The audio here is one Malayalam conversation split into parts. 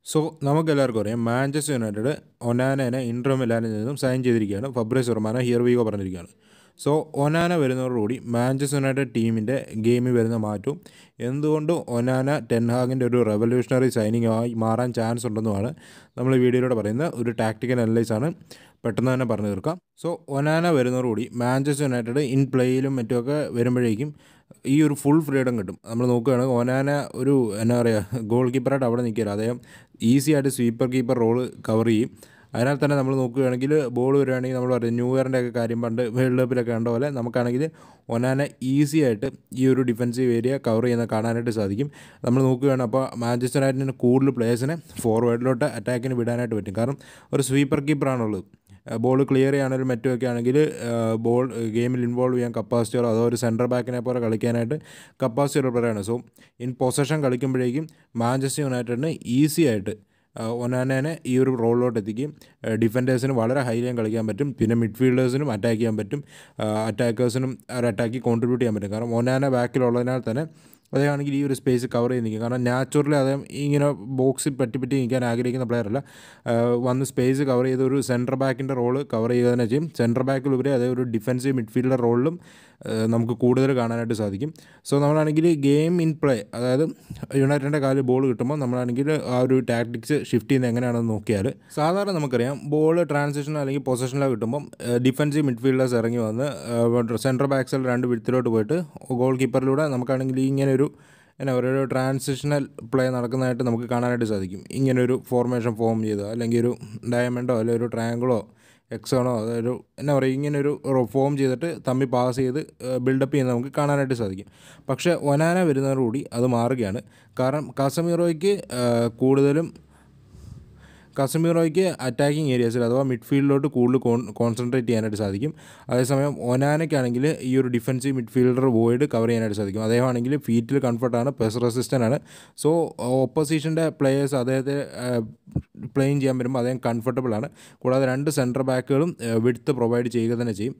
സോ നമുക്കെല്ലാവർക്കും അറിയാം മാഞ്ചസ്റ്റർ യുണൈറ്റഡ് ഒനാനനെ ഇൻട്രോ മിലാനിൽ നിന്നും സൈൻ ചെയ്തിരിക്കുകയാണ് ഫബ്രൈസ് റൊമാനോ ഹിയർ വീഗോ പറഞ്ഞിരിക്കുകയാണ് സോ ഒനാന വരുന്നതോടുകൂടി മാഞ്ചസ്റ്റർ യുണൈറ്റഡ് ടീമിൻ്റെ ഗെയിമിൽ വരുന്ന മാറ്റവും എന്തുകൊണ്ട് ഒനാന ടെൻഹാഗിൻ്റെ ഒരു റെവല്യൂഷണറി സൈനിങ് ആയി മാറാൻ ചാൻസ് ഉണ്ടെന്നുമാണ് നമ്മൾ ഈ വീഡിയോയിലൂടെ പറയുന്നത് ഒരു ടാക്ടിക്കൽ അനലൈസാണ് പെട്ടെന്ന് തന്നെ പറഞ്ഞു തീർക്കാം സോ ഒനാന വരുന്നതോടുകൂടി മാഞ്ചസ്റ്റർ യുണൈറ്റഡ് ഇൻ പ്ലേയിലും മറ്റുമൊക്കെ വരുമ്പോഴേക്കും ഈ ഒരു ഫുൾ ഫ്രീഡം കിട്ടും നമ്മൾ നോക്കുകയാണെങ്കിൽ ഒനാന ഒരു എന്നാ പറയുക ഗോൾ കീപ്പറായിട്ട് അവിടെ നിൽക്കില്ല അദ്ദേഹം ഈസി ആയിട്ട് സ്വീപ്പർ കീപ്പർ റോള് കവർ ചെയ്യും അതിനാൽ തന്നെ നമ്മൾ നോക്കുകയാണെങ്കിൽ ബോൾ വരികയാണെങ്കിൽ നമ്മൾ പറയും ന്യൂ ഇയറിൻ്റെ ഒക്കെ കാര്യം പണ്ട് വേൾഡ് കപ്പിലൊക്കെ കണ്ട പോലെ നമുക്കാണെങ്കിൽ ഒനാന ഈസി ആയിട്ട് ഈ ഒരു ഡിഫൻസീവ് ഏരിയ കവർ ചെയ്യുന്ന കാണാനായിട്ട് സാധിക്കും നമ്മൾ നോക്കുകയാണ് അപ്പോൾ മാഞ്ചസ്റ്റർ യുണൈറ്റഡിന് കൂടുതൽ പ്ലേയേഴ്സിനെ ഫോർവേഡിലോട്ട് അറ്റാക്കിന് വിടാനായിട്ട് പറ്റും കാരണം ഒരു സ്വീപ്പർ കീപ്പറാണുള്ളത് ബോൾ ക്ലിയർ ചെയ്യാണെങ്കിലും മറ്റുമൊക്കെ ആണെങ്കിൽ ബോൾ ഗെയിമിൽ ഇൻവോൾവ് ചെയ്യാൻ കപ്പാസിറ്റിയോ അതോ ഒരു സെൻറ്റർ ബാക്കിനെ പോലെ കളിക്കാനായിട്ട് കപ്പാസിറ്റി ഉള്ള പ്ലെയറാണ് സോ ഇൻ പൊസഷൻ കളിക്കുമ്പോഴേക്കും മാഞ്ചസ്റ്റർ യുണൈറ്റഡിന് ഈസി ആയിട്ട് ഒനാനേനെ ഈ ഒരു റോളിലോട്ട് എത്തിക്കും ഡിഫൻഡേഴ്സിന് വളരെ ഹൈ ലൈൻ കളിക്കാൻ പറ്റും പിന്നെ മിഡ്ഫീൽഡേഴ്സിനും അറ്റാക്ക് ചെയ്യാൻ പറ്റും അറ്റാക്കേഴ്സിനും ഒരു അറ്റാക്കി കോൺട്രിബ്യൂട്ട് ചെയ്യാൻ പറ്റും കാരണം ഒനാന ബാക്കിലുള്ളതിനാൽ തന്നെ അദ്ദേഹമാണെങ്കിൽ ഈ ഒരു സ്പേസ് കവർ ചെയ്ത് നിൽക്കും കാരണം നാച്ചുറലി അദ്ദേഹം ഇങ്ങനെ ബോക്സിൽ പറ്റി പറ്റി നിൽക്കാൻ ആഗ്രഹിക്കുന്ന പ്ലെയറല്ല വന്ന് സ്പേസ് കവർ ചെയ്ത് ഒരു സെൻറ്റർ ബാക്കിൻ്റെ റോള് കവർ ചെയ്യുക തന്നെ ചെയ്യും സെൻറ്റർ ബാക്കിലുപരി അതേ ഒരു ഡിഫൻസീവ് മിഡ്ഫീൽഡർ റോളിലും നമുക്ക് കൂടുതൽ കാണാനായിട്ട് സാധിക്കും സോ നമ്മളാണെങ്കിൽ ഗെയിം ഇൻ പ്ലേ അതായത് യുണൈറ്റഡിൻ്റെ കാലിൽ ബോൾ കിട്ടുമ്പോൾ നമ്മളാണെങ്കിൽ ആ ഒരു ടാക്ടിക്സ് ഷിഫ്റ്റ് ചെയ്യുന്നത് എങ്ങനെയാണെന്ന് നോക്കിയാൽ സാധാരണ നമുക്കറിയാം ബോൾ ട്രാൻസിഷൻ അല്ലെങ്കിൽ പൊസിഷനിലോ കിട്ടുമ്പോൾ ഡിഫൻസീവ് മിഡ്ഫീൽഡേഴ്സ് ഇറങ്ങി വന്ന് സെൻട്രൽ ബാക്സിൽ രണ്ട് വിടത്തിലോട്ട് പോയിട്ട് ഗോൾ കീപ്പറിലൂടെ നമുക്കാണെങ്കിൽ ഇങ്ങനെ ഒരു എന്നാ പറയുക ഒരു ട്രാൻസിഷണൽ പ്ലേ നടക്കുന്നതായിട്ട് നമുക്ക് കാണാനായിട്ട് സാധിക്കും ഇങ്ങനെ ഒരു ഫോർമേഷൻ ഫോം ചെയ്തോ അല്ലെങ്കിൽ ഒരു ഡയമണ്ടോ അല്ലെങ്കിൽ ഒരു ട്രയാങ്കിളോ എക്സോണോ അതൊരു എന്നാ പറയുക ഇങ്ങനെ ഒരു ഫോം ചെയ്തിട്ട് തമ്മിൽ പാസ് ചെയ്ത് ബിൽഡപ്പ് ചെയ്യുന്നത് നമുക്ക് കാണാനായിട്ട് സാധിക്കും പക്ഷേ ഒനാന വരുന്നതോടുകൂടി അത് മാറുകയാണ് കാരണം കാസമീറോയ്ക്ക് കൂടുതലും കസമീറോയ്ക്ക് അറ്റാക്കിംഗ് ഏരിയാസിൽ അഥവാ മിഡ്ഫീൽഡിലോട്ട് കൂടുതൽ കോൺ കോൺസെൻട്രേറ്റ് ചെയ്യാനായിട്ട് സാധിക്കും അതേസമയം ഒനാനയ്ക്കാണെങ്കിൽ ഈ ഒരു ഡിഫൻസീവ് മിഡ്ഫീൽഡർ വോയിഡ് കവർ ചെയ്യാനായിട്ട് സാധിക്കും അദ്ദേഹമാണെങ്കിൽ ഫീറ്റിൽ കംഫർട്ടാണ് പ്ലസ് റെസിസ്റ്റൻ്റ് ആണ് സോ ഓപ്പോസിഷൻ്റെ പ്ലേയേഴ്സ് അദ്ദേഹത്തെ പ്ലെയിൻ ചെയ്യാൻ വരുമ്പോൾ അദ്ദേഹം കംഫർട്ടബിൾ ആണ് കൂടാതെ രണ്ട് സെൻറ്റർ ബാക്കുകളും വിടുത്ത് പ്രൊവൈഡ് ചെയ്യുക തന്നെ ചെയ്യും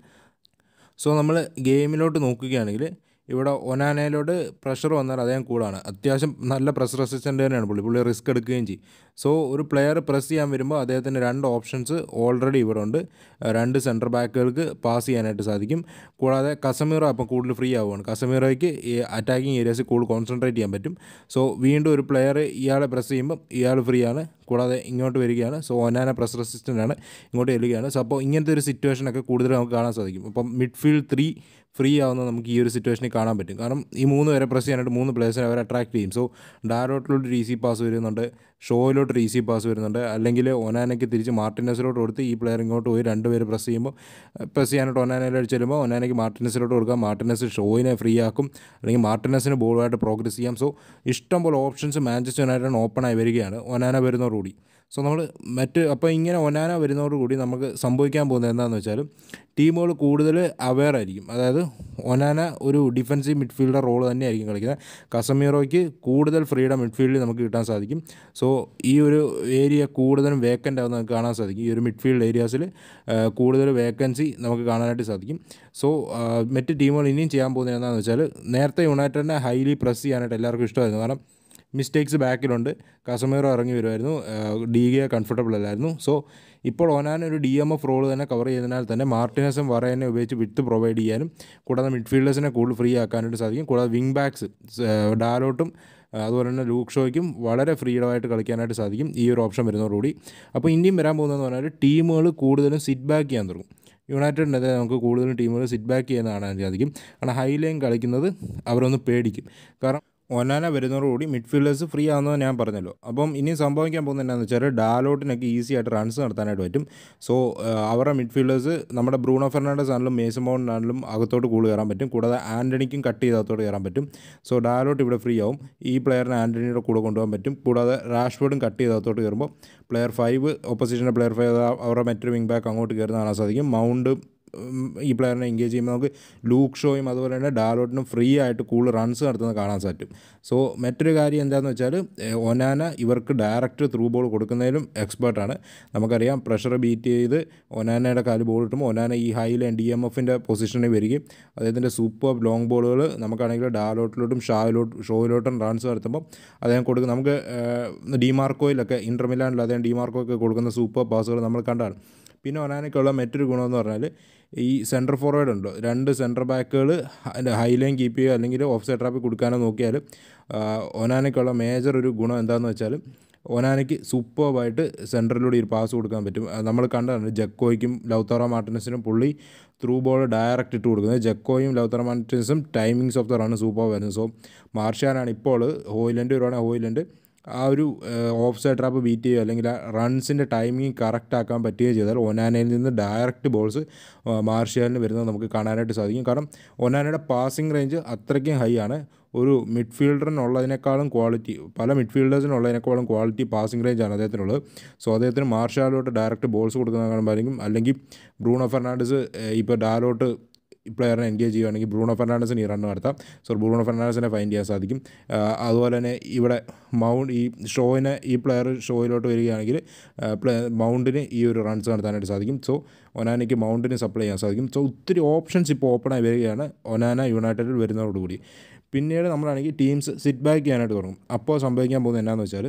സോ നമ്മൾ ഗെയിമിലോട്ട് നോക്കുകയാണെങ്കിൽ ഇവിടെ ഒനാനയിലോട്ട് പ്രഷർ വന്നാൽ അദ്ദേഹം കൂടാണ് അത്യാവശ്യം നല്ല പ്രസ് റെസിസ്റ്റൻ്റ് തന്നെയാണ് പുള്ളി പുള്ളി റിസ്ക് എടുക്കുകയും ചെയ്യും സോ ഒരു പ്ലെയർ പ്രസ് ചെയ്യാൻ വരുമ്പോൾ അദ്ദേഹത്തിന് രണ്ട് ഓപ്ഷൻസ് ഓൾറെഡി ഇവിടെ ഉണ്ട് രണ്ട് സെൻറ്റർ ബാക്കുകൾക്ക് പാസ് ചെയ്യാനായിട്ട് സാധിക്കും കൂടാതെ കസമീറോ അപ്പം കൂടുതൽ ഫ്രീ ആവുകയാണ് കസമീറോയ്ക്ക് ഈ അറ്റാക്കിംഗ് ഏരിയാസിൽ കൂടുതൽ കോൺസെൻട്രേറ്റ് ചെയ്യാൻ പറ്റും സോ വീണ്ടും ഒരു പ്ലെയർ ഇയാളെ പ്രസ് ചെയ്യുമ്പോൾ ഇയാൾ ഫ്രീ ആണ് കൂടാതെ ഇങ്ങോട്ട് വരികയാണ് സോ ഒനാന പ്രസ് റെസിസ്റ്റൻ്റ് ആണ് ഇങ്ങോട്ട് ചെല്ലുകയാണ് സോ അപ്പോൾ ഇങ്ങനത്തെ ഒരു സിറ്റുവേഷനൊക്കെ കൂടുതൽ നമുക്ക് കാണാൻ സാധിക്കും അപ്പം മിഡ്ഫീൽഡ് ത്രീ ഫ്രീ ആവുന്നത് നമുക്ക് ഈ ഒരു സിറ്റുവേഷനിൽ കാണാൻ പറ്റും കാരണം ഈ മൂന്ന് പേരെ പ്രസ് ചെയ്യാനായിട്ട് മൂന്ന് പ്ലേയേഴ്സിനെ അവർ അട്രാക്ട് ചെയ്യും സോ ഡാരോട്ടിലോട്ട് ഒരു ഈസി പാസ് വരുന്നുണ്ട് ഷോയിലോട്ട് ഒരു ഈസി പാസ് വരുന്നുണ്ട് അല്ലെങ്കിൽ ഒനാനയ്ക്ക് തിരിച്ച് മാർട്ടിനസിലോട്ട് കൊടുത്ത് ഈ പ്ലെയർ ഇങ്ങോട്ട് പോയി രണ്ട് പേര് പ്രസ് ചെയ്യുമ്പോൾ പ്രസ് ചെയ്യാനായിട്ട് ഒനാനയിലോട്ട് ചെല്ലുമ്പോൾ ഒനാനയ്ക്ക് മാർട്ടിനസിലോട്ട് കൊടുക്കാം മാർട്ടിനസ് ഷോയിനെ ഫ്രീ ആക്കും അല്ലെങ്കിൽ മാർട്ടിനസിന് ബോളുമായിട്ട് പ്രോഗ്രസ് ചെയ്യാം സോ ഇഷ്ടംപോലെ ഓപ്ഷൻസ് മാഞ്ചസ്റ്റർ യുണൈറ്റഡ് ഓപ്പൺ ആയി വരികയാണ് ഒനാന വരുന്നതോടുകൂടി സോ നമ്മൾ മറ്റ് അപ്പോൾ ഇങ്ങനെ ഒനാന വരുന്നതോടുകൂടി നമുക്ക് സംഭവിക്കാൻ പോകുന്നത് എന്താണെന്ന് വെച്ചാൽ ടീമുകൾ കൂടുതൽ അവെയർ ആയിരിക്കും അതായത് ഒനാന ഒരു ഡിഫൻസീവ് മിഡ്ഫീൽഡർ റോൾ തന്നെയായിരിക്കും കളിക്കുന്നത് കസമീറോയ്ക്ക് കൂടുതൽ ഫ്രീഡം മിഡ്ഫീൽഡിൽ നമുക്ക് കിട്ടാൻ സാധിക്കും സോ ഈ ഒരു ഏരിയ കൂടുതലും വേക്കൻ്റ് ആവുന്ന നമുക്ക് കാണാൻ സാധിക്കും ഈ ഒരു മിഡ്ഫീൽഡ് ഏരിയാസിൽ കൂടുതൽ വേക്കൻസി നമുക്ക് കാണാനായിട്ട് സാധിക്കും സോ മറ്റ് ടീമുകൾ ഇനിയും ചെയ്യാൻ പോകുന്നത് എന്താണെന്ന് വെച്ചാൽ നേരത്തെ യുണൈറ്റഡിനെ ഹൈലി പ്രസ് ചെയ്യാനായിട്ട് എല്ലാവർക്കും ഇഷ്ടമായിരുന്നു കാരണം മിസ്റ്റേക്സ് ബാക്കിലുണ്ട് കസമീറോ ഇറങ്ങി വരുമായിരുന്നു ഡി ഗെ കംഫർട്ടബിൾ അല്ലായിരുന്നു സോ ഇപ്പോൾ ഒനാൻ ഒരു ഡി എം എഫ് റോൾ തന്നെ കവർ ചെയ്തതിനാൽ തന്നെ മാർട്ടിനസും വറേനെ ഉപയോഗിച്ച് വിത്ത് പ്രൊവൈഡ് ചെയ്യാനും കൂടാതെ മിഡ്ഫീൽഡേഴ്സിനെ കൂടുതൽ ഫ്രീ ആക്കാനായിട്ട് സാധിക്കും കൂടാതെ വിങ് ബാക്സ് ഡാലോട്ടും അതുപോലെ തന്നെ ലൂക്ക് ഷോയ്ക്കും വളരെ ഫ്രീഡമായിട്ട് കളിക്കാനായിട്ട് സാധിക്കും ഈ ഒരു ഓപ്ഷൻ വരുന്നതോടുകൂടി അപ്പോൾ ഇനിയും വരാൻ പോകുന്നതെന്ന് പറഞ്ഞാൽ ടീമുകൾ കൂടുതലും സിറ്റ് ബാക്ക് ചെയ്യാൻ തുടങ്ങും യുണൈറ്റഡിൻ്റെ നമുക്ക് കൂടുതലും ടീമുകൾ സിറ്റ് ബാക്ക് ചെയ്യുന്ന കാണാൻ സാധിക്കും കാരണം ഹൈ ലൈൻ കളിക്കുന്നത് അവരൊന്ന് പേടിക്കും കാരണം ഒനാന വരുന്നതോടുകൂടി മിഡ്ഫീൽഡേഴ്സ് ഫ്രീ ആവുന്നത് ഞാൻ പറഞ്ഞല്ലോ അപ്പം ഇനി സംഭവിക്കാൻ പോകുന്നത് എന്താണെന്ന് വെച്ചാൽ ഡാലോട്ടിനൊക്കെ ഈസി ആയിട്ട് റൺസ് നടത്താനായിട്ട് പറ്റും സോ അവരുടെ മിഡ്ഫീൽഡേഴ്സ് നമ്മുടെ ബ്രൂണോ ഫെർണാണ്ടസ് ആണെങ്കിലും മേസം മൗണ്ടിനാണെങ്കിലും അകത്തോട്ട് കൂടുതൽ കയറാൻ പറ്റും കൂടാതെ ആൻ്റണിക്കും കട്ട് ചെയ്ത് അകത്തോട്ട് കയറാൻ പറ്റും സോ ഡാലോട്ട് ഇവിടെ ഫ്രീ ആവും ഈ പ്ലെയറിനെ ആൻ്റണിയുടെ കൂടെ കൊണ്ടുപോകാൻ പറ്റും കൂടാതെ റാഷ്ഫോർഡും കട്ട് ചെയ്ത് അകത്തോട്ട് കയറുമ്പോൾ പ്ലെയർ ഫൈവ് ഓപ്പോസിഷൻ്റെ പ്ലെയർ ഫൈവ് അവരുടെ മറ്റൊരു വിങ് ബാക്ക് അങ്ങോട്ട് കയറുന്ന കാണാൻ സാധിക്കും മൗണ്ട് ഉം, ഈ പ്ലെയറിനെ എൻഗേജ് ചെയ്യുമ്പോൾ നമുക്ക് ലൂക്ക് ഷോയും അതുപോലെ തന്നെ ഡാലോട്ടിനും ഫ്രീ ആയിട്ട് കൂടുതൽ റൺസ് നടത്തുന്നത് കാണാൻ പറ്റും സോ മറ്റൊരു കാര്യം എന്താണെന്ന് വെച്ചാൽ ഏഹ്, ഒനാന ഇവർക്ക് ഡയറക്റ്റ് ത്രൂ ബോൾ കൊടുക്കുന്നതിലും എക്സ്പേർട്ടാണ് നമുക്കറിയാം പ്രഷർ ബീറ്റ് ചെയ്ത് ഒനാനയുടെ കാല് ബോൾ കിട്ടുമ്പോൾ ഒനാന ഈ ഹൈ ലൈൻ ഡി എം എഫിൻ്റെ പൊസിഷനിൽ വരികയും അദ്ദേഹത്തിൻ്റെ സൂപ്പർ ലോങ് ബോളുകൾ നമുക്കാണെങ്കിൽ ഡാലോട്ടിലോട്ടും ഷായിലോട്ടും ഷോയിലോട്ടും റൺസ് നടത്തുമ്പോൾ അദ്ദേഹം കൊടുക്കുന്ന നമുക്ക് ഏഹ്, ഡിമാർക്കോയിലൊക്കെ ഇൻ്റർമിലാനിൽ അദ്ദേഹം ഡിമാർക്കോയൊക്കെ കൊടുക്കുന്ന സൂപ്പർ പാസുകൾ നമ്മൾ കണ്ടാണ് പിന്നെ ഒനാനയ്ക്കുള്ള മറ്റൊരു ഗുണമെന്ന് പറഞ്ഞാൽ ഈ സെൻറ്റർ ഫോർവേഡ് ഉണ്ട് രണ്ട് സെൻറ്റർ ബാക്കുകൾ ഹൈ ലൈൻ കീപ്പ് ചെയ്യുക അല്ലെങ്കിൽ ഓഫ് സൈഡ് ട്രാപ്പിൽ കൊടുക്കാനോ നോക്കിയാൽ ഒനാനയ്ക്കുള്ള മേജർ ഒരു ഗുണം എന്താണെന്ന് വെച്ചാൽ ഒനാനയ്ക്ക് സൂപ്പർബായിട്ട് സെൻറ്ററിലൂടെ ഈ പാസ് കൊടുക്കാൻ പറ്റും അത് നമ്മൾ കണ്ടതാണ് ജക്കോയ്ക്കും ലൗത്തോറ മാർട്ടിനസിനും പുള്ളി ത്രൂ ബോൾ ഡയറക്റ്റ് ഇട്ട് കൊടുക്കുന്നത് ജക്കോയും ലൗത്തോറ മാർട്ടിനസും timings of the run super വരുന്നത് സോ മാർഷ്യാനാണ് ഇപ്പോൾ ഹോയിലൻഡ് വരുവാണെങ്കിൽ ഹോയിലൻഡ് ആ ഒരു ഓഫ് സൈഡ് ട്രാപ്പ് ബീറ്റ് ചെയ്യുക അല്ലെങ്കിൽ ആ റൺസിൻ്റെ ടൈമിങ് കറക്റ്റ് ആക്കാൻ പറ്റുകയും ചെയ്താൽ ഒനാനയിൽ നിന്ന് ഡയറക്റ്റ് ബോൾസ് മാർഷ്യാലിന് വരുന്നത് നമുക്ക് കാണാനായിട്ട് സാധിക്കും കാരണം ഒനാനയുടെ പാസിംഗ് റേഞ്ച് അത്രയ്ക്കും ഹൈ ആണ് ഒരു മിഡ്ഫീൽഡറിനുള്ളതിനേക്കാളും ക്വാളിറ്റി പല മിഡ്ഫീൽഡേഴ്സിനുള്ളതിനേക്കാളും ക്വാളിറ്റി പാസിംഗ് റേഞ്ചാണ് അദ്ദേഹത്തിനുള്ളത് സോ അദ്ദേഹത്തിന് മാർഷാലോട്ട് ഡയറക്റ്റ് ബോൾസ് കൊടുക്കുന്ന കാണുമ്പോഴായിരിക്കും അല്ലെങ്കിൽ ബ്രൂണോ ഫെർണാണ്ടസ് ഇപ്പോൾ ഡാലോട്ട് ഈ പ്ലെയറിനെ എൻഗേജ് ചെയ്യുകയാണെങ്കിൽ ബ്രൂണോ ഫെർണാണ്ടസിന് ഈ റൺ നടത്താം സോ ബ്രൂണോ ഫെർണാണ്ടസിനെ ഫൈൻഡ് ചെയ്യാൻ സാധിക്കും ആ, അതുപോലെ തന്നെ ഇവിടെ മൗണ്ട് ഈ ഷോയിനെ ഈ പ്ലെയർ ഷോയിലോട്ട് വരികയാണെങ്കിൽ ആ, പ്ലേ മൗണ്ടിന് ഈ ഒരു റൺസ് നടത്താനായിട്ട് സാധിക്കും സോ ഒനാനയ്ക്ക് മൗണ്ടിന് സപ്ലൈ ചെയ്യാൻ സാധിക്കും സോ ഒത്തിരി ഓപ്ഷൻസ് ഇപ്പോൾ ഓപ്പണായി വരികയാണ് ഒനാന യുണൈറ്റഡിൽ വരുന്നതോടുകൂടി പിന്നീട് നമ്മളാണെങ്കിൽ ടീംസ് സിറ്റ് ബാക്ക് ചെയ്യാനായിട്ട് തുടങ്ങും അപ്പോൾ സംഭവിക്കാൻ പോകുന്നത് എന്നാന്ന് വെച്ചാൽ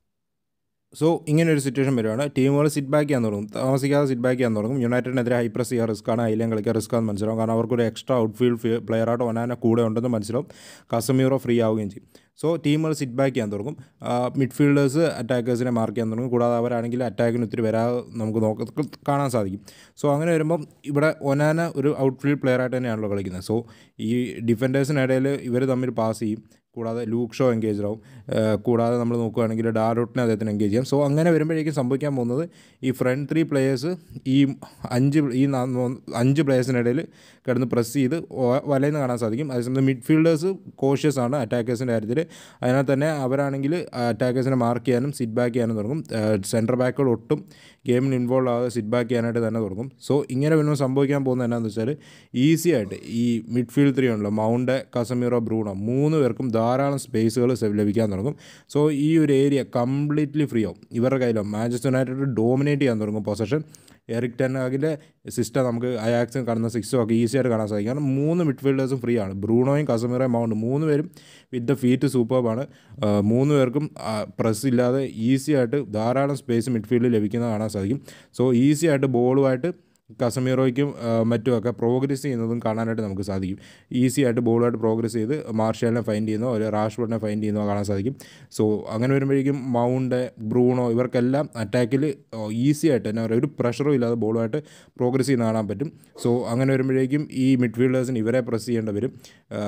സോ ഇങ്ങനെ ഒരു സിറ്റുവേഷൻ വരുവാണ് ടീമുകൾ സിറ്റ് ബാക്ക് ചെയ്യാൻ തുടങ്ങും താമസിക്കാതെ സിറ്റ് ബാക്ക് ചെയ്യാൻ തുടങ്ങും യുണൈറ്റഡിനെതിരെ ഹൈ പ്രസ് ചെയ്യാൻ റിസ്ക് ആണ് ഹൈലൈൻ കളിക്കാൻ റിസ്ക് ആണെന്ന് മനസ്സിലാവും കാരണം അവർക്കൊരു എക്സ്ട്രാ ഔട്ട്ഫീൽഡ് പ്ലെയറായിട്ട് ഒനാന കൂടെ ഉണ്ടെന്ന് മനസ്സിലാവും കസമീറോ ഫ്രീ ആവുകയും ചെയ്യും സോ ടീമുകൾ സിറ്റ് ബാക്ക് ചെയ്യാൻ തുടങ്ങും മിഡ്ഫീൽഡേഴ്സ് അറ്റാക്കേഴ്സിനെ മാർക്ക് ചെയ്യാൻ തുടങ്ങും കൂടാതെ അവരാണെങ്കിൽ അറ്റാക്കിന് ഒത്തിരി വരാതെ നമുക്ക് നോക്ക കാണാൻ സാധിക്കും സോ അങ്ങനെ വരുമ്പം ഇവിടെ ഒനാന ഒരു ഔട്ട്ഫീൽഡ് പ്ലെയറായിട്ട് തന്നെയാണല്ലോ കളിക്കുന്നത് സോ ഈ ഡിഫൻഡേഴ്സിനിടയിൽ ഇവർ തമ്മിൽ പാസ് ചെയ്യും കൂടാതെ ലൂക്ക് ഷോ എൻഗേജ് ആവും ഏഹ് കൂടാതെ നമ്മൾ നോക്കുകയാണെങ്കിൽ ഡാരോട്ടിനെ അദ്ദേഹത്തിന് എൻഗേജ് ചെയ്യാം സോ അങ്ങനെ വരുമ്പോഴേക്കും സംഭവിക്കാൻ പോകുന്നത് ഈ ഫ്രണ്ട് ത്രീ പ്ലേയേഴ്സ് ഈ അഞ്ച് ഈ നാ- നോ- അഞ്ച് പ്ലേയേഴ്സിനിടയിൽ കിടന്ന് പ്രസ് ചെയ്ത് വ- വലയെന്ന് കാണാൻ സാധിക്കും അതേസമയം മിഡ്ഫീൽഡേഴ്സ് കോഷ്യസ് ആണ് അറ്റാക്കേഴ്സിൻ്റെ കാര്യത്തിൽ അതിനാൽ തന്നെ അവരാണെങ്കിൽ അറ്റാക്കേഴ്സിനെ മാർക്ക് ചെയ്യാനും സിറ്റ് ബാക്ക് ചെയ്യാനും തുടങ്ങും സെൻറ്റർ ബാക്കുകൾ ഒട്ടും ഗെയിമിൽ ഇൻവോൾവ് ആകാതെ സിറ്റ് ബാക്ക് ചെയ്യാനായിട്ട് തന്നെ തുടങ്ങും സോ ഇങ്ങനെ വരുമ്പോൾ സംഭവിക്കാൻ പോകുന്നത് എന്നാന്ന് വെച്ചാൽ ഈസി ആയിട്ട് ഈ മിഡ്ഫീൽഡ് ത്രീ ഉണ്ടല്ലോ മൗണ്ട് കസമീറോ ബ്രൂണോ മൂന്ന് പേർക്കും ധാരാളം സ്പേസുകൾ ലഭിക്കാൻ തുടങ്ങും സോ ഈ ഒരു ഏരിയ കംപ്ലീറ്റ്ലി ഫ്രീ ആവും ഇവരുടെ കയ്യിലും മാഞ്ചസ്റ്റർ യുണൈറ്റഡ് ഡോമിനേറ്റ് ചെയ്യാൻ തുടങ്ങും പൊസഷൻ എറിക് ടെനാഗിൻ്റെ സിസ്റ്റം നമുക്ക് അയാക്സും കാണുന്ന സിക്സും ഒക്കെ ഈസി ആയിട്ട് കാണാൻ സാധിക്കും കാരണം മൂന്ന് മിഡ്ഫീൽഡേഴ്സും ഫ്രീ ആണ് ബ്രൂണോയും കസമീറോയും മൗണ്ട് മൂന്ന് പേരും വിത്ത് ദ ഫീറ്റ് സൂപ്പർബാണ് മൂന്ന് പേർക്കും പ്രസ് ഇല്ലാതെ ഈസി ആയിട്ട് ധാരാളം സ്പേസ് മിഡ്ഫീൽഡിൽ ലഭിക്കുന്നത് കാണാൻ സാധിക്കും സോ ഈസി ആയിട്ട് ബോളുമായിട്ട് കസമീറോയ്ക്കും ആ, മറ്റുമൊക്കെ പ്രോഗ്രസ് ചെയ്യുന്നതും കാണാനായിട്ട് നമുക്ക് സാധിക്കും ഈസി ആയിട്ട് ബോളുമായിട്ട് പ്രോഗ്രസ് ചെയ്ത് മാർഷലിനെ ഫൈൻഡ് ചെയ്യുന്നോ ഒരു റാഷ്ബോർഡിനെ ഫൈൻഡ് ചെയ്യുന്നോ കാണാൻ സാധിക്കും സോ അങ്ങനെ വരുമ്പോഴേക്കും മൗണ്ട് ബ്രൂണോ ഇവർക്കെല്ലാം അറ്റാക്കിൽ ഈസി ആയിട്ട് തന്നെ പറയുക ഒരു പ്രഷറും ഇല്ലാതെ ബോളുമായിട്ട് പ്രോഗ്രസ് ചെയ്യുന്ന കാണാൻ പറ്റും സോ അങ്ങനെ വരുമ്പോഴേക്കും ഈ മിഡ്ഫീൽഡേഴ്സിന് ഇവരെ പ്രസ് ചെയ്യേണ്ടി വരും ആ,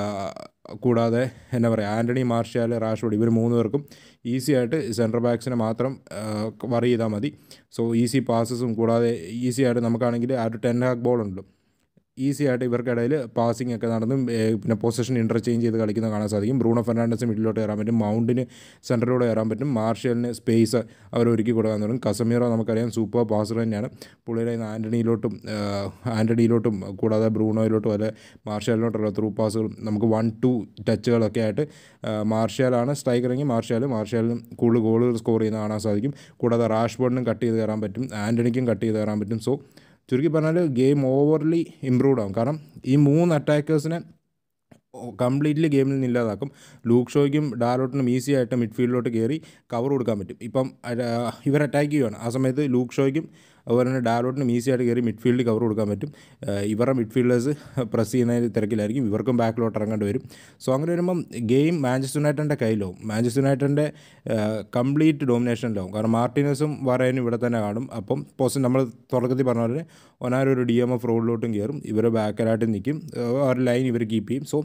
കൂടാതെ എന്നാ പറയുക ആൻ്റണി മാർഷൽ റാഷ്ഫോർഡ് ഇവർ മൂന്ന് പേർക്കും ഈസി ആയിട്ട് സെൻട്രൽ ബാക്സിനെ മാത്രം വറി ചെയ്താൽ മതി സോ ഈസി പാസസും കൂടാതെ ഈസി ആയിട്ട് നമുക്കാണെങ്കിൽ ആ ഒരു ടെൻ ഹാക്ക് ബോൾ ഉണ്ട് ഈസി ആയിട്ട് ഇവർക്കിടയിൽ പാസിംഗ് ഒക്കെ നടന്നും ഏഹ് പിന്നെ പൊസിഷൻ ഇൻ്റർചേഞ്ച് ചെയ്ത് കളിക്കുന്ന കാണാൻ സാധിക്കും ബ്രൂണോ ഫെർണാണ്ടസ് മിഡിലോട്ട് കയറാൻ പറ്റും മൗണ്ടിന് സെൻറ്ററിലൂടെ കയറാൻ പറ്റും മാർഷ്യലിന് സ്പേസ് അവർ ഒരുക്കി കൊടുക്കാൻ തുടങ്ങും കസമീറോ നമുക്കറിയാം സൂപ്പർ പാസർ തന്നെയാണ് പുള്ളിയുടെ കയ്യിൽ നിന്ന് ആൻ്റണിയിലോട്ടും ഏഹ് ആൻ്റണിയിലോട്ടും കൂടാതെ ബ്രൂണോയിലോട്ടും അല്ലെ മാർഷ്യലിലോട്ടുള്ള ത്രൂ പാസുകളും നമുക്ക് വൺ ടു ടച്ചുകളൊക്കെ ആയിട്ട് ഏഹ് മാർഷ്യലാണ് സ്ട്രൈക്കറെങ്കിൽ മാർഷ്യൽ മാർഷ്യലിനും കൂടുതൽ ഗോളുകൾ സ്കോർ ചെയ്യുന്ന കാണാൻ സാധിക്കും കൂടാതെ റാഷ്ബോർഡിനും കട്ട് ചെയ്ത് കയറാൻ പറ്റും ആൻ്റണിക്കും കട്ട് ചെയ്ത് കയറാൻ പറ്റും സോ ചുരുക്കി പറഞ്ഞാൽ ഗെയിം ഓവർലി ഇമ്പ്രൂവ്ഡ് ആവും കാരണം ഈ മൂന്ന് അറ്റാക്കേഴ്സിനെ കംപ്ലീറ്റ്ലി ഗെയിമിൽ നിന്ന് ഇല്ലാതാക്കും ലൂക്ക് ഷോയ്ക്കും ഡാലോട്ടിനും ഈസി ആയിട്ട് മിഡ്ഫീൽഡിലോട്ട് കയറി കവർ കൊടുക്കാൻ പറ്റും ഇപ്പം അര- ഇവർ അറ്റാക്ക് ചെയ്യുകയാണ് ആ സമയത്ത് ലൂക്ക് ഷോയ്ക്കും അതുപോലെ തന്നെ ഡാലോട്ടിനും ഈസി ആയിട്ട് കയറി മിഡ്ഫീൽഡിൽ കവർ കൊടുക്കാൻ പറ്റും ഏഹ് ഇവരുടെ മിഡ്ഫീൽഡേഴ്സ് പ്രസ് ചെയ്യുന്നതിന് തിരക്കിലായിരിക്കും ഇവർക്കും ബാക്കിലോട്ട് ഇറങ്ങേണ്ടി വരും സോ അങ്ങനെ വരുമ്പം ഗെയിം മാഞ്ചസ്റ്റർ യുണൈറ്റഡിൻ്റെ കയ്യിലാവും മാഞ്ചസ്റ്റർ യുണൈറ്റഡിൻ്റെ കംപ്ലീറ്റ് ഡോമിനേഷനിലാവും കാരണം മാർട്ടിനസും വറേനും ഇവിടെ തന്നെ കാണും അപ്പം പോസ്റ്റ് നമ്മൾ തുടക്കത്തിൽ പറഞ്ഞ പോലെ ഒനാരൊരു ഒരു ഡി എം എഫ് റോഡിലോട്ടും കയറും ഇവർ ബാക്കിലായിട്ട് നിൽക്കും ഏഹ് ആ ഒരു ലൈൻ ഇവർ കീപ്പ് ചെയ്യും സോ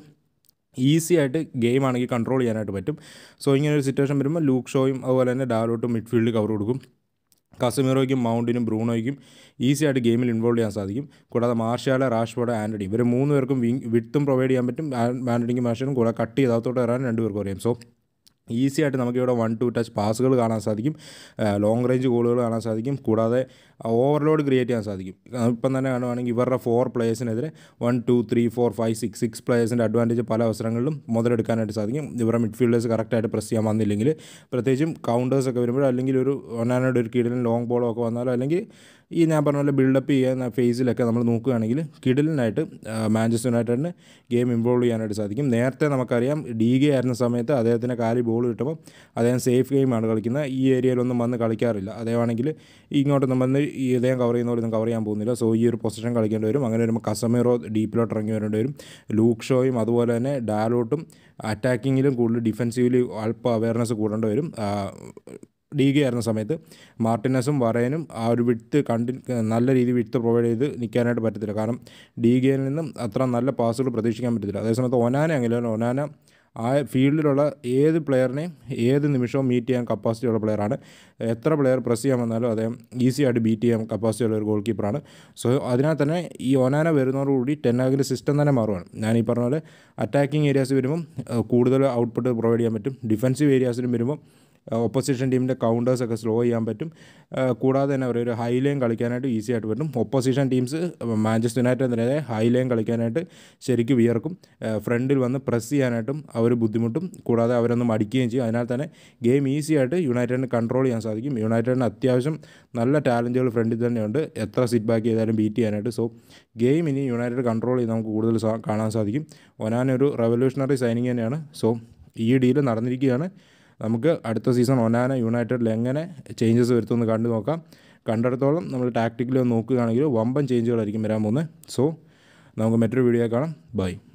ഈസി ആയിട്ട് ഗെയിം ആണെങ്കിൽ കൺട്രോൾ ചെയ്യാനായിട്ട് പറ്റും സോ ഇങ്ങനെ ഒരു സിറ്റുവേഷൻ വരുമ്പോൾ ലൂക്ക് ഷോയും അതുപോലെ തന്നെ ഡാലോട്ടും മിഡ്ഫീൽഡിൽ കവർ കൊടുക്കും കസമിറോയ്ക്കും മൗണ്ടിനും ബ്രൂണോയ്ക്കും ഈസി ആയിട്ട് ഗെയിമിൽ ഇൻവോൾവ് ചെയ്യാൻ സാധിക്കും കൂടാതെ മാർഷ്യാല റാഷ്ഫോർഡ് ആൻ്റണി ഇവർ മൂന്ന് പേർക്കും വിങ് വിട്ടും പ്രൊവൈഡ് ചെയ്യാൻ പറ്റും ആ- ആൻ്റണിക്കും മാർഷ്യനും കൂടെ കട്ട് ചെയ്ത് അകത്തോട്ട് കയറാൻ രണ്ട് പേർക്കും അറിയാം സോ ഈസി ആയിട്ട് നമുക്കിവിടെ വൺ ടു ടച്ച് പാസുകൾ കാണാൻ സാധിക്കും ലോങ് റേഞ്ച് ഗോളുകൾ കാണാൻ സാധിക്കും കൂടാതെ ഓവർലോഡ് ക്രിയേറ്റ് ചെയ്യാൻ സാധിക്കും ഇപ്പം തന്നെ കാണുവാണെങ്കിൽ ഇവരുടെ ഫോർ പ്ലേയേഴ്സിനെതിരെ one two three four five six six പ്ലേയേഴ്സിൻ്റെ അഡ്വാൻറ്റേജ് പല അവസരങ്ങളിലും മുതലെടുക്കാനായിട്ട് സാധിക്കും ഇവരുടെ മിഡ്ഫീൽഡേഴ്സ് കറക്റ്റായിട്ട് പ്രസ് ചെയ്യാൻ വന്നില്ലെങ്കിൽ പ്രത്യേകിച്ചും കൗണ്ടേഴ്സ് ഒക്കെ വരുമ്പോൾ അല്ലെങ്കിൽ ഒരു ഒന്നാനോട് ഒരു കിടലിന് ലോങ് ബോളോ ഒക്കെ വന്നാലോ അല്ലെങ്കിൽ ഈ ഞാൻ പറഞ്ഞ പോലെ ബിൽഡപ്പ് ചെയ്യുന്ന ഫേസിലൊക്കെ നമ്മൾ നോക്കുകയാണെങ്കിൽ കിടലിനായിട്ട് മാഞ്ചസ്റ്റർ യുണൈറ്റഡിന് ഗെയിം ഇമ്പ്രൂവ് ചെയ്യാനായിട്ട് സാധിക്കും നേരത്തെ നമുക്കറിയാം ഡി ഗെ ആയിരുന്ന സമയത്ത് അദ്ദേഹത്തിൻ്റെ കാലി ബോൾ കിട്ടുമ്പോൾ അദ്ദേഹം സേഫ് ഗെയിമാണ് കളിക്കുന്നത് ഈ ഏരിയയിലൊന്നും വന്ന് കളിക്കാറില്ല അദ്ദേഹമാണെങ്കിൽ ഇങ്ങോട്ടൊന്നും വന്ന് ഈ ഇദ്ദേഹം കവർ ചെയ്യുന്ന പോലൊന്നും കവർ ചെയ്യാൻ പോകുന്നില്ല സോ ഈ ഒരു പൊസിഷൻ കളിക്കേണ്ടി വരും അങ്ങനെ വരുമ്പോൾ കസമീറോ ഡീപ്പിലോട്ട് ഇറങ്ങി വരേണ്ടി വരും ലൂക്ക് ഷോയും അതുപോലെ തന്നെ ഡാലോട്ടും അറ്റാക്കിങ്ങിലും കൂടുതൽ ഡിഫെൻസീവ്ലി അല്പം അവയർനെസ് കൂടേണ്ടി വരും ഡി ഗെ ആയിരുന്ന സമയത്ത് മാർട്ടിനസും വറയനും ആ ഒരു വിട്ട് കണ്ടി നല്ല രീതിയിൽ വിട്ട് പ്രൊവൈഡ് ചെയ്ത് നിൽക്കാനായിട്ട് പറ്റത്തില്ല കാരണം ഡി ഗെയിൽ നിന്നും അത്ര നല്ല പാസുകൾ പ്രതീക്ഷിക്കാൻ പറ്റത്തില്ല അതേസമയത്ത് ഒനാന അങ്ങനെയല്ല ഒനാന ആ ഫീൽഡിലുള്ള ഏത് പ്ലെയറിനെയും ഏത് നിമിഷവും മീറ്റ് ചെയ്യാൻ കപ്പാസിറ്റി ഉള്ള പ്ലെയറാണ് എത്ര പ്ലെയർ പ്രസ് ചെയ്യാൻ വന്നാലും അദ്ദേഹം ഈസി ആയിട്ട് ബീറ്റ് ചെയ്യാൻ കപ്പാസിറ്റി ഉള്ള ഒരു ഗോൾ കീപ്പറാണ് സോ അതിനാൽ തന്നെ ഈ ഒനാന വരുന്നതോടുകൂടി ടെന്നാഗിൻ്റെ സിസ്റ്റം തന്നെ മാറുകയാണ് ഞാൻ ഈ പറഞ്ഞ പോലെ അറ്റാക്കിംഗ് ഏരിയാസ് വരുമ്പം കൂടുതൽ ഔട്ട്പുട്ട് പ്രൊവൈഡ് ചെയ്യാൻ പറ്റും ഡിഫൻസീവ് ഏരിയാസിലും വരുമ്പോൾ ഓപ്പോസിഷൻ ടീമിൻ്റെ കൗണ്ടേഴ്സൊക്കെ സ്ലോ ചെയ്യാൻ പറ്റും കൂടാതെ തന്നെ ഒരു ഹൈ ലൈൻ കളിക്കാനായിട്ട് ഈസി ആയിട്ട് പറ്റും ഓപ്പോസിഷൻ ടീംസ് മാഞ്ചസ്റ്റർ യുണൈറ്റഡിനെതിരെ ഹൈ ലൈൻ കളിക്കാനായിട്ട് ശരിക്കും വിയർക്കും ഫ്രണ്ടിൽ വന്ന് പ്രസ് ചെയ്യാനായിട്ടും അവർ ബുദ്ധിമുട്ടും കൂടാതെ അവരൊന്നും അടിക്കുകയും ചെയ്യും അതിനാൽ തന്നെ ഗെയിം ഈസി ആയിട്ട് യുണൈറ്റഡിന് കൺട്രോൾ ചെയ്യാൻ സാധിക്കും യുണൈറ്റഡിന് അത്യാവശ്യം നല്ല ടാലൻറ്റുകൾ ഫ്രണ്ടിൽ തന്നെയുണ്ട് എത്ര സിറ്റ് ബാക്ക് ചെയ്താലും ബീറ്റ് ചെയ്യാനായിട്ട് സോ ഗെയിം ഇനി യുണൈറ്റഡ് കൺട്രോൾ ചെയ്ത് നമുക്ക് കൂടുതൽ കാണാൻ സാധിക്കും ഒനാനൊരു റെവല്യൂഷണറി സൈനിങ് തന്നെയാണ് സോ ഈ ഡീല് നടന്നിരിക്കുകയാണ് നമുക്ക് അടുത്ത സീസൺ ഒനാന യുണൈറ്റഡിൽ എങ്ങനെ ചേഞ്ചസ് വരുത്തുമെന്ന് കണ്ടു നോക്കാം കണ്ടിടത്തോളം നമ്മൾ ടാക്റ്റിക്കലി നോക്കുകയാണെങ്കിൽ വമ്പൻ ചേഞ്ചുകളായിരിക്കും വരാൻ പോകുന്നത് സോ നമുക്ക് മറ്റൊരു വീഡിയോ കാണാം ബൈ